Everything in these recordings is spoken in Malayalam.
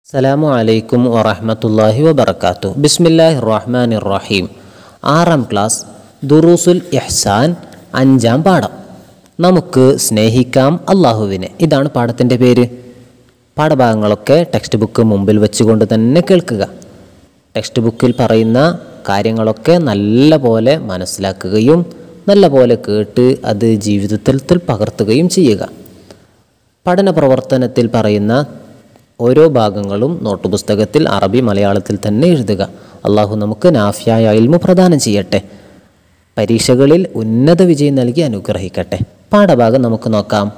സലാമു അലൈക്കും വറഹമത്തല്ലാഹി വബർക്കാത്തു ബിസ്മില്ലാഹി റഹ്മാൻ റഹീം ആറാം ക്ലാസ് ദുറൂസുൽ ഇഹ്സാൻ അഞ്ചാം പാഠം നമുക്ക് സ്നേഹിക്കാം അള്ളാഹുവിനെ ഇതാണ് പാഠത്തിൻ്റെ പേര് പാഠഭാഗങ്ങളൊക്കെ ടെക്സ്റ്റ് ബുക്ക് മുമ്പിൽ വെച്ചുകൊണ്ട് തന്നെ കേൾക്കുക ടെക്സ്റ്റ് ബുക്കിൽ പറയുന്ന കാര്യങ്ങളൊക്കെ നല്ല പോലെ മനസ്സിലാക്കുകയും നല്ല പോലെ കേട്ട് അത് ജീവിതത്തിൽ പകർത്തുകയും ചെയ്യുക പഠന പ്രവർത്തനത്തിൽ പറയുന്ന ഓരോ ഭാഗങ്ങളും നോട്ട് പുസ്തകത്തിൽ അറബി മലയാളത്തിൽ തന്നെ എഴുതുക അള്ളാഹു നമുക്ക് നാഫ്യായ ഇൽമു പ്രദാനം ചെയ്യട്ടെ പരീക്ഷകളിൽ ഉന്നത വിജയം നൽകി അനുഗ്രഹിക്കട്ടെ പാഠഭാഗം നമുക്ക് നോക്കാം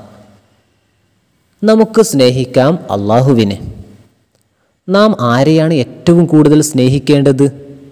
നമുക്ക് സ്നേഹിക്കാം അള്ളാഹുവിനെ നാം ആരെയാണ് ഏറ്റവും കൂടുതൽ സ്നേഹിക്കേണ്ടത്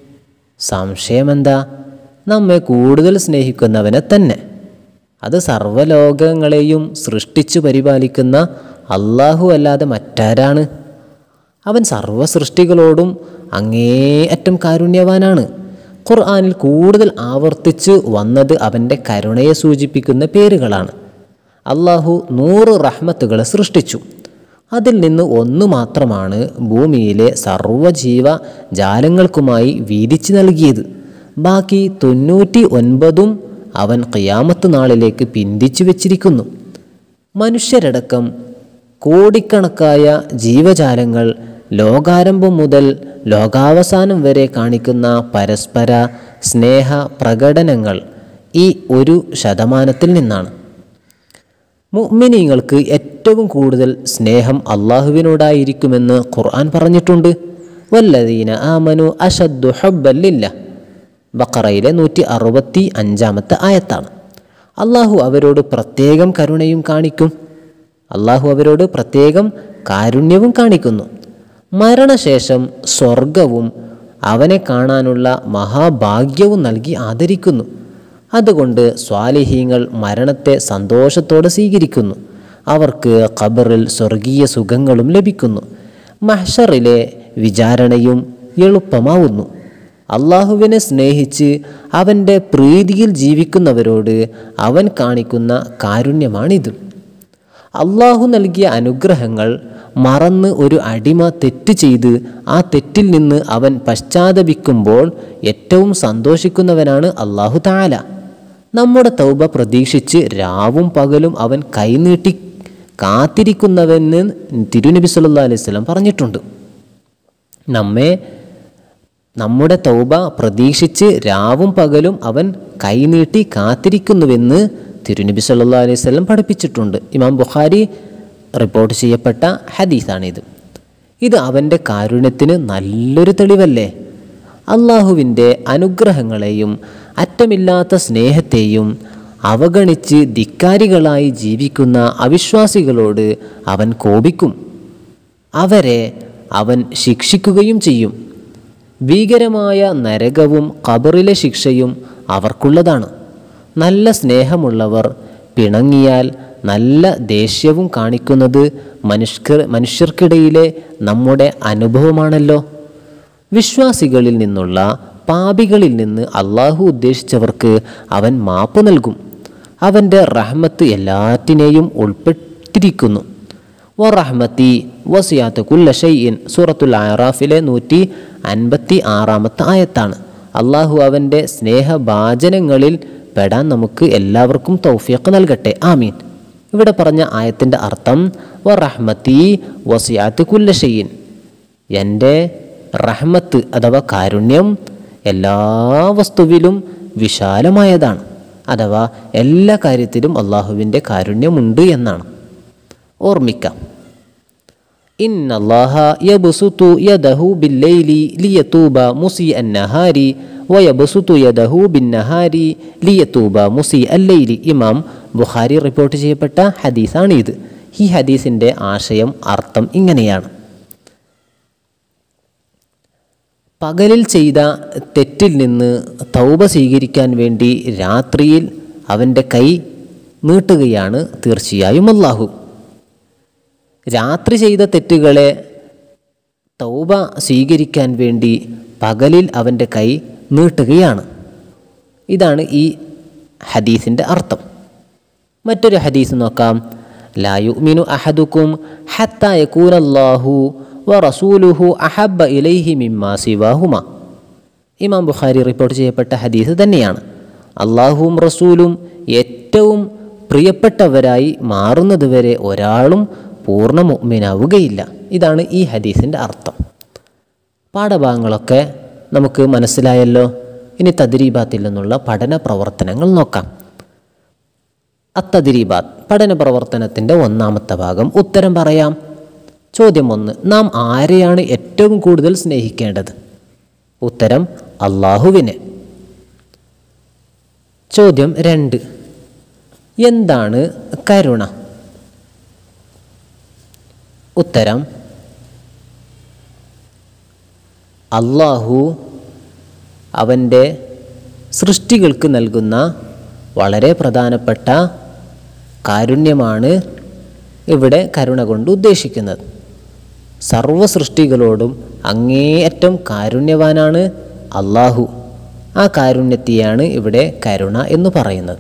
സംശയമെന്താ നമ്മെ കൂടുതൽ സ്നേഹിക്കുന്നവനെ തന്നെ അത് സർവ്വലോകങ്ങളെയും സൃഷ്ടിച്ചു പരിപാലിക്കുന്ന അള്ളാഹു അല്ലാതെ മറ്റാരാണ് അവൻ സർവ്വ സൃഷ്ടികളോടും അങ്ങേയറ്റം കാരുണ്യവാനാണ് ഖുർആനിൽ കൂടുതൽ ആവർത്തിച്ച് വന്നത് അവൻ്റെ കരുണയെ സൂചിപ്പിക്കുന്ന പേരുകളാണ് അള്ളാഹു നൂറ് റഹ്മത്തുകളെ സൃഷ്ടിച്ചു അതിൽ നിന്ന് ഒന്ന് മാത്രമാണ് ഭൂമിയിലെ സർവ്വജീവ ജാലങ്ങൾക്കുമായി വീതിച്ചു നൽകിയത് ബാക്കി തൊണ്ണൂറ്റി ഒൻപതും അവൻ ഖിയാമത്ത് നാളിലേക്ക് പിന്തിച്ചു വച്ചിരിക്കുന്നു മനുഷ്യരടക്കം കോടിക്കണക്കായ ജീവജാലങ്ങൾ ലോകാരംഭം മുതൽ ലോകാവസാനം വരെ കാണിക്കുന്ന പരസ്പര സ്നേഹ പ്രകടനങ്ങൾ ഈ ഒരു ശതമാനത്തിൽ നിന്നാണ് മുഅ്മിനീങ്ങൾക്ക് ഏറ്റവും കൂടുതൽ സ്നേഹം അള്ളാഹുവിനോടായിരിക്കുമെന്ന് ഖുർആൻ പറഞ്ഞിട്ടുണ്ട് വല്ലദീന ആമനു അഷദ്ദു ഹബ്ബല്ലില്ല ബക്കറയിലെ നൂറ്റി അറുപത്തി അഞ്ചാമത്തെ ആയത്താണ് അള്ളാഹു അവരോട് പ്രത്യേകം കരുണയും കാണിക്കും അള്ളാഹു അവരോട് പ്രത്യേകം കാരുണ്യവും കാണിക്കുന്നു മരണശേഷം സ്വർഗവും അവനെ കാണാനുള്ള മഹാഭാഗ്യവും നൽകി ആദരിക്കുന്നു അതുകൊണ്ട് സ്വാലിഹീങ്ങൾ മരണത്തെ സന്തോഷത്തോടെ സ്വീകരിക്കുന്നു അവർക്ക് ഖബറിൽ സ്വർഗീയ സുഖങ്ങളും ലഭിക്കുന്നു മഹ്ഷറിലെ വിചാരണയും എളുപ്പമാവുന്നു അള്ളാഹുവിനെ സ്നേഹിച്ച് അവൻ്റെ പ്രീതിയിൽ ജീവിക്കുന്നവരോട് അവൻ കാണിക്കുന്ന കാരുണ്യമാണിത് അള്ളാഹു നൽകിയ അനുഗ്രഹങ്ങൾ മറന്ന് ഒരു അടിമ തെറ്റ് ചെയ്ത് ആ തെറ്റിൽ നിന്ന് അവൻ പശ്ചാത്തപിക്കുമ്പോൾ ഏറ്റവും സന്തോഷിക്കുന്നവനാണ് അള്ളാഹു താല നമ്മുടെ തൗബ പ്രതീക്ഷിച്ച് രാവും പകലും അവൻ കൈനീട്ടി കാത്തിരിക്കുന്നവെന്ന് തിരുനബി സല്ലാ അലൈഹി സ്വലം പറഞ്ഞിട്ടുണ്ട് നമ്മെ നമ്മുടെ തൗബ പ്രതീക്ഷിച്ച് രാവും പകലും അവൻ കൈനീട്ടി കാത്തിരിക്കുന്നുവെന്ന് തിരുനബി സല്ലാ അലൈഹി സ്വലം പഠിപ്പിച്ചിട്ടുണ്ട് ഇമാം ബുഖാരി റിപ്പോർട്ട് ചെയ്യപ്പെട്ട ഹദീസാണിത് ഇത് അവൻ്റെ കാരുണ്യത്തിന് നല്ലൊരു തെളിവല്ലേ അള്ളാഹുവിൻ്റെ അനുഗ്രഹങ്ങളെയും അറ്റമില്ലാത്ത സ്നേഹത്തെയും അവഗണിച്ച് ധിക്കാരികളായി ജീവിക്കുന്ന അവിശ്വാസികളോട് അവൻ കോപിക്കും അവരെ അവൻ ശിക്ഷിക്കുകയും ചെയ്യും ഭീകരമായ നരകവും ഖബറിലെ ശിക്ഷയും അവർക്കുള്ളതാണ് നല്ല സ്നേഹമുള്ളവർ പിണങ്ങിയാൽ നല്ല ദേഷ്യവും കാണിക്കുന്നത് മനുഷ്യർ മനുഷ്യർക്കിടയിലെ നമ്മുടെ അനുഭവമാണല്ലോ വിശ്വാസികളിൽ നിന്നുള്ള പാപികളിൽ നിന്ന് അള്ളാഹു ഉദ്ദേശിച്ചവർക്ക് അവൻ മാപ്പ് നൽകും അവൻ്റെ റഹ്മത്ത് എല്ലാറ്റിനെയും ഉൾപ്പെട്ടിരിക്കുന്നു വ റഹ്മത്തി വസിയാത്ത് കുല്ല ഷെയ്യിൻ സൂറത്തുൽ ആറാഫിലെ നൂറ്റി അൻപത്തി ആറാമത്തെ ആയത്താണ് അള്ളാഹു അവൻ്റെ സ്നേഹഭാചനങ്ങളിൽ പെടാൻ നമുക്ക് എല്ലാവർക്കും തൗഫീഖ് നൽകട്ടെ ആമീൻ ഇവിടെ പറഞ്ഞ ആയത്തിൻ്റെ അർത്ഥം വ റഹ്മത്തി വസിയാത്ത് കുല്ല ഷെയ്യിൻ എൻ്റെ റഹ്മത്ത് അഥവാ കാരുണ്യം എല്ലാ വസ്തുവിലും വിശാലമായതാണ് അഥവാ എല്ലാ കാര്യത്തിലും അള്ളാഹുവിൻ്റെ കാരുണ്യമുണ്ട് എന്നാണ് ഓർമ്മിക്കാം ഇന്നല്ലാഹ യബ്സുതു യദഹു ബില്ലൈലി ലിയതൂബ മുസി അന്നഹാരി വയബ്സുതു യദഹു ബിന്നഹാരി ലിയതൂബ മുസി അല്ലൈലി ഇമാം ബുഖാരി റിപ്പോർട്ട് ചെയ്യപ്പെട്ട ഹദീസാണ് ഇത് ഈ ഹദീസിൻ്റെ ആശയം അർത്ഥം ഇങ്ങനെയാണ് പകലിൽ ചെയ്ത തെറ്റിൽ നിന്ന് തൗബ സ്വീകരിക്കാൻ വേണ്ടി രാത്രിയിൽ അവൻ്റെ കൈ നീട്ടുകയാണ് തീർച്ചയായും അള്ളാഹു രാത്രി ചെയ്ത തെറ്റുകളെ തൗബ സ്വീകരിക്കാൻ വേണ്ടി പകലിൽ അവൻ്റെ കൈ നീട്ടുകയാണ് ഇതാണ് ഈ ഹദീസിൻ്റെ അർത്ഥം മറ്റൊരു ഹദീസ് നോക്കാം ലാ യുഅ്മിനു അഹദുക്കും ഹത്ത യകൂനല്ലാഹു വ റസൂലുഹു അഹബ്ബ ഇലൈഹി മിമ്മാ സിവാഹുമ ഇമാം ബുഖാരി റിപ്പോർട്ട് ചെയ്യപ്പെട്ട ഹദീസ് തന്നെയാണ് അള്ളാഹുവും റസൂലും ഏറ്റവും പ്രിയപ്പെട്ടവരായി മാറുന്നതുവരെ ഒരാളും പൂർണ്ണ മുഅ്മിനാവുകയില്ല ഇതാണ് ഈ ഹദീസിൻ്റെ അർത്ഥം പാഠഭാഗങ്ങളൊക്കെ നമുക്ക് മനസ്സിലായല്ലോ ഇനി തദ്രീബാത്തിൽ നിന്നുള്ള പഠന പ്രവർത്തനങ്ങൾ നോക്കാം അത്തദ്രീബാത്ത് പഠന പ്രവർത്തനത്തിൻ്റെ ഒന്നാമത്തെ ഭാഗം ഉത്തരം പറയാം ചോദ്യം ഒന്ന് നാം ആരെയാണ് ഏറ്റവും കൂടുതൽ സ്നേഹിക്കേണ്ടത് ഉത്തരം അള്ളാഹുവിനെ ചോദ്യം രണ്ട് എന്താണ് കരുണ ഉത്തരം അള്ളാഹു അവൻ്റെ സൃഷ്ടികൾക്ക് നൽകുന്ന വളരെ പ്രധാനപ്പെട്ട കാരുണ്യമാണ് ഇവിടെ കരുണ കൊണ്ട് ഉദ്ദേശിക്കുന്നത് സർവ സൃഷ്ടികളോടും അങ്ങേയറ്റം കാരുണ്യവാനാണ് അള്ളാഹു ആ കാരുണ്യത്തെയാണ് ഇവിടെ കരുണ എന്ന് പറയുന്നത്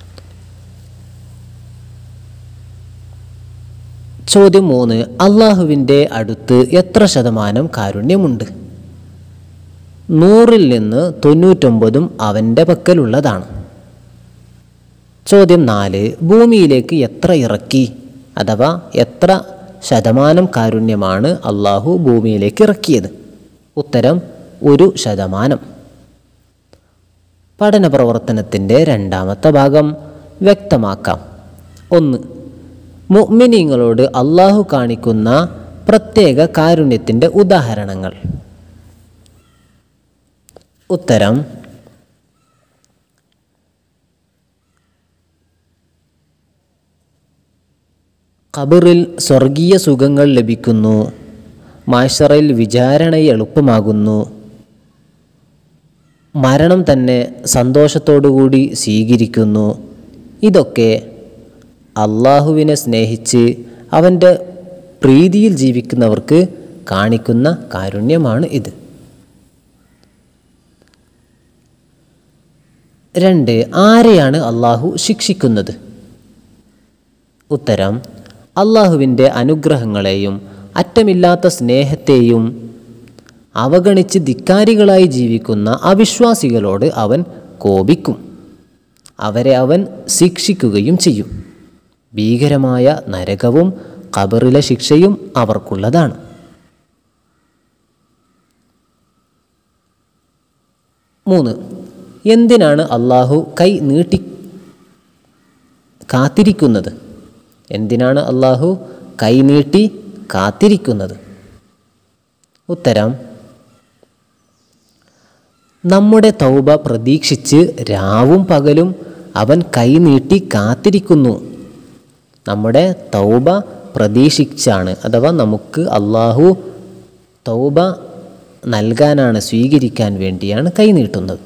ചോദ്യം മൂന്ന് അള്ളാഹുവിൻ്റെ അടുത്ത് എത്ര ശതമാനം കാരുണ്യമുണ്ട് നൂറിൽ നിന്ന് തൊണ്ണൂറ്റൊമ്പതും അവൻ്റെ പക്കലുള്ളതാണ് ചോദ്യം നാല് ഭൂമിയിലേക്ക് എത്ര ഇറക്കി അഥവാ എത്ര ശതമാനം കാരുണ്യമാണ് അള്ളാഹു ഭൂമിയിലേക്ക് ഇറക്കിയത് ഉത്തരം ഒരു ശതമാനം പഠന പ്രവർത്തനത്തിൻ്റെ രണ്ടാമത്തെ ഭാഗം വ്യക്തമാക്കാം ഒന്ന് മുഅ്മിനീങ്ങളോട് അള്ളാഹു കാണിക്കുന്ന പ്രത്യേക കാരുണ്യത്തിൻ്റെ ഉദാഹരണങ്ങൾ ഉത്തരം ഖബറിൽ സ്വർഗീയ സുഖങ്ങൾ ലഭിക്കുന്നു മാഷറയിൽ വിചാരണ എളുപ്പമാകുന്നു മരണം തന്നെ സന്തോഷത്തോടുകൂടി സ്വീകരിക്കുന്നു ഇതൊക്കെ അള്ളാഹുവിനെ സ്നേഹിച്ച് അവൻ്റെ പ്രീതിയിൽ ജീവിക്കുന്നവർക്ക് കാണിക്കുന്ന കാരുണ്യമാണ് ഇത് രണ്ട് ആരെയാണ് അള്ളാഹു ശിക്ഷിക്കുന്നത് ഉത്തരം അള്ളാഹുവിൻ്റെ അനുഗ്രഹങ്ങളെയും അറ്റമില്ലാത്ത സ്നേഹത്തെയും അവഗണിച്ച് ധിക്കാരികളായി ജീവിക്കുന്ന അവിശ്വാസികളോട് അവൻ കോപിക്കും അവരെ അവൻ ശിക്ഷിക്കുകയും ചെയ്യും ഭീകരമായ നരകവും ഖബറിലെ ശിക്ഷയും അവർക്കുള്ളതാണ് മൂന്ന് എന്തിനാണ് അള്ളാഹു കൈ നീട്ടി കാത്തിരിക്കുന്നത് എന്തിനാണ് അള്ളാഹു കൈ നീട്ടി കാത്തിരിക്കുന്നത് ഉത്തരം നമ്മുടെ തൗബ പ്രതീക്ഷിച്ച് രാവും പകലും അവൻ കൈ നീട്ടി കാത്തിരിക്കുന്നു നമ്മുടെ തൗബ പ്രതീക്ഷിച്ചാണ് അഥവാ നമുക്ക് അള്ളാഹു തൗബ നൽകാനാണ് സ്വീകരിക്കാൻ വേണ്ടിയാണ് കൈ നീട്ടുന്നത്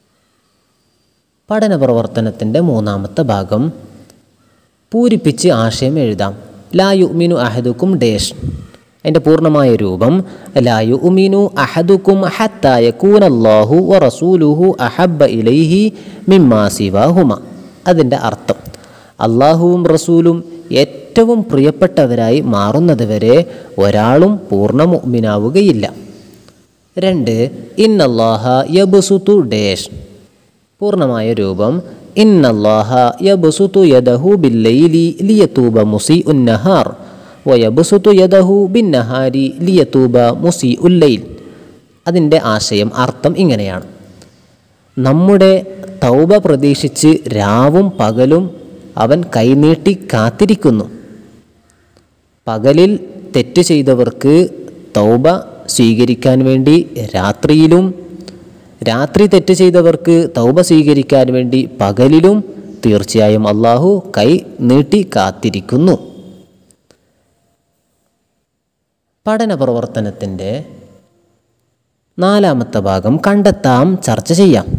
പഠന പ്രവർത്തനത്തിൻ്റെ മൂന്നാമത്തെ ഭാഗം പൂരിപ്പിച്ച് ആശയം എഴുതാം ലായു ഉമിനു അഹദുക്കും ഡേഷ് അതിൻ്റെ പൂർണ്ണമായ രൂപം ലായു ഉമിനു അഹദുക്കും ഹത്തായ കൂനല്ലാഹു വ റസൂലുഹു അഹബ്ബ ഇലൈഹി മിമ്മാ സിവാഹുമ അതിൻ്റെ അർത്ഥം അള്ളാഹുവും റസൂലും ഏറ്റവും പ്രിയപ്പെട്ടവരായി മാറുന്നതുവരെ ഒരാളും പൂർണ്ണ മുഅ്മിനാവുകയില്ല രണ്ട് ഇന്നല്ലാഹ യബുസുതു ഡേഷ് പൂർണ്ണമായ രൂപം ഇന്നല്ലാഹ യബുസുതു യദഹു ബില്ലൈലി ലിയതൂബ മുസി ഉന്നഹാർ വയബുസുതു യദഹു ബിന്നഹാരി ലിയതൂബ മുസി ഉല്ലൈൽ അതിൻ്റെ ആശയം അർത്ഥം ഇങ്ങനെയാണ് നമ്മുടെ തൗബ പ്രതീക്ഷിച്ച് രാവും പകലും അവൻ കൈനീട്ടി കാത്തിരിക്കുന്നു പകലിൽ തെറ്റ് ചെയ്തവർക്ക് തൗബ സ്വീകരിക്കാൻ വേണ്ടി രാത്രിയിലും രാത്രി തെറ്റ് ചെയ്തവർക്ക് തൗബ സ്വീകരിക്കാൻ വേണ്ടി പകലിലും തീർച്ചയായും അള്ളാഹു കൈ നീട്ടി കാത്തിരിക്കുന്നു പഠന പ്രവർത്തനത്തിൻ്റെ നാലാമത്തെ ഭാഗം കണ്ടെത്താം ചർച്ച ചെയ്യാം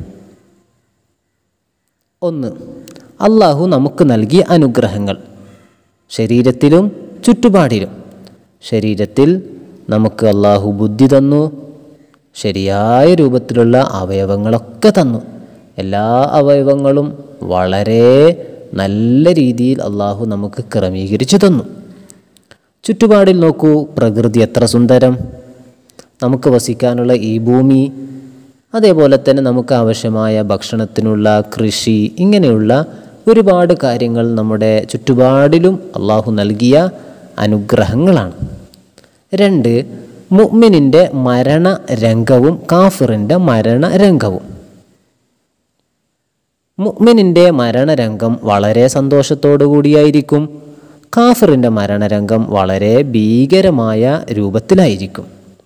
ഒന്ന് അള്ളാഹു നമുക്ക് നൽകിയ അനുഗ്രഹങ്ങൾ ശരീരത്തിലും ചുറ്റുപാടിലും ശരീരത്തിൽ നമുക്ക് അള്ളാഹു ബുദ്ധി തന്നു ശരിയായ രൂപത്തിലുള്ള അവയവങ്ങളൊക്കെ തന്നു എല്ലാ അവയവങ്ങളും വളരെ നല്ല രീതിയിൽ അള്ളാഹു നമുക്ക് ക്രമീകരിച്ചു തന്നു ചുറ്റുപാടിൽ നോക്കൂ പ്രകൃതി എത്ര സുന്ദരം നമുക്ക് വസിക്കാനുള്ള ഈ ഭൂമി അതേപോലെ തന്നെ നമുക്ക് ആവശ്യമായ ഭക്ഷണത്തിനുള്ള കൃഷി ഇങ്ങനെയുള്ള ഒരുപാട് കാര്യങ്ങൾ നമ്മുടെ ചുറ്റുപാടിലും അള്ളാഹു നൽകിയ അനുഗ്രഹങ്ങളാണ് രണ്ട് മുഅ്മിനിൻ്റെ മരണരംഗവും കാഫിറിൻ്റെ മരണരംഗവും മുഅ്മിനിൻ്റെ മരണരംഗം വളരെ സന്തോഷത്തോടു കൂടിയായിരിക്കും കാഫിറിൻ്റെ മരണരംഗം വളരെ ഭീകരമായ രൂപത്തിലായിരിക്കും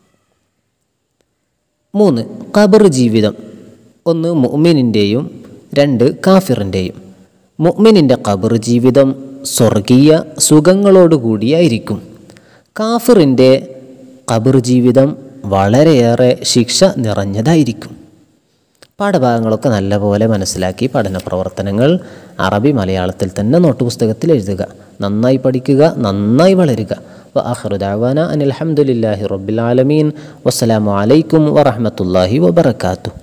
മൂന്ന് ഖബർ ജീവിതം ഒന്ന് മുഅ്മിനിൻ്റെയും രണ്ട് കാഫിറിൻ്റെയും മുഅ്മിനിൻ്റെ ഖബർ ജീവിതം സ്വർഗീയ സുഖങ്ങളോടുകൂടിയായിരിക്കും കാഫിറിൻ്റെ ഖബർ ജീവിതം വളരെയേറെ ശിക്ഷ നിറഞ്ഞതായിരിക്കും പാഠഭാഗങ്ങളൊക്കെ നല്ലപോലെ മനസ്സിലാക്കി പഠന പ്രവർത്തനങ്ങൾ അറബി മലയാളത്തിൽ തന്നെ നോട്ട് പുസ്തകത്തിൽ എഴുതുക നന്നായി പഠിക്കുക നന്നായി വളരുക വആഖിറു ദഅവാന അനിൽ ഹംദുലില്ലാഹി റബ്ബിൽ ആലമീൻ വസ്സലാമു അലൈക്കും വറഹ്മത്തുള്ളാഹി വബറകാതുഹു